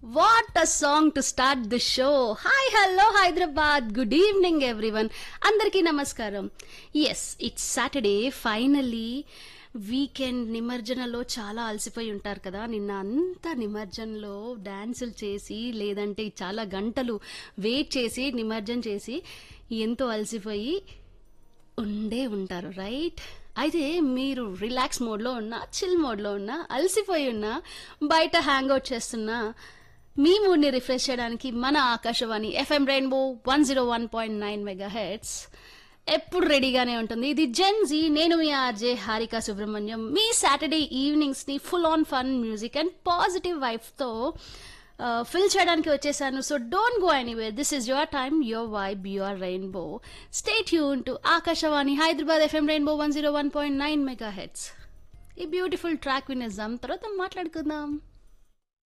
what a song to start the show hi hello Hyderabad good evening everyone అందరికీ నమస్కారం yes it's Saturday finally weekend నిమజ్జనలో చాలా అలసిపోయి ఉంటారు కదా నిన్న అంతా నిమజ్జనలో డాన్సులు చేసి లేదంటే చాలా గంటలు వెయిట్ చేసి నిమజ్జనం చేసి ఎంతో అలసిపోయి ఉండే ఉంటారు రైట్ అయితే మీరు రిలాక్స్ మోడ్లో ఉన్నా చిల్ మోడ్లో ఉన్నా అలసిపోయి ఉన్నా బయట హ్యాంగ్ అవుట్ చేస్తున్నా మీ మూడ్ని రిఫ్రెష్ చేయడానికి మన Akashvani FM rainbow one zero one point nine megahertz ఎప్పుడు రెడీగానే ఉంటుంది ఇది జెన్జీ నేను మీ ఆర్జే హారిక సుబ్రహ్మణ్యం మీ సాటర్డే ఈవినింగ్స్ని full on fun music and positive వైఫ్తో ఫిల్ చేయడానికి వచ్చేసాను so don't go anywhere this is your time your vibe your rainbow stay tune to Akashvani Hyderabad FM rainbow one zero one point nine megahertz ఈ beautiful track వినేద్దాం తర్వాత మాట్లాడుకుందాం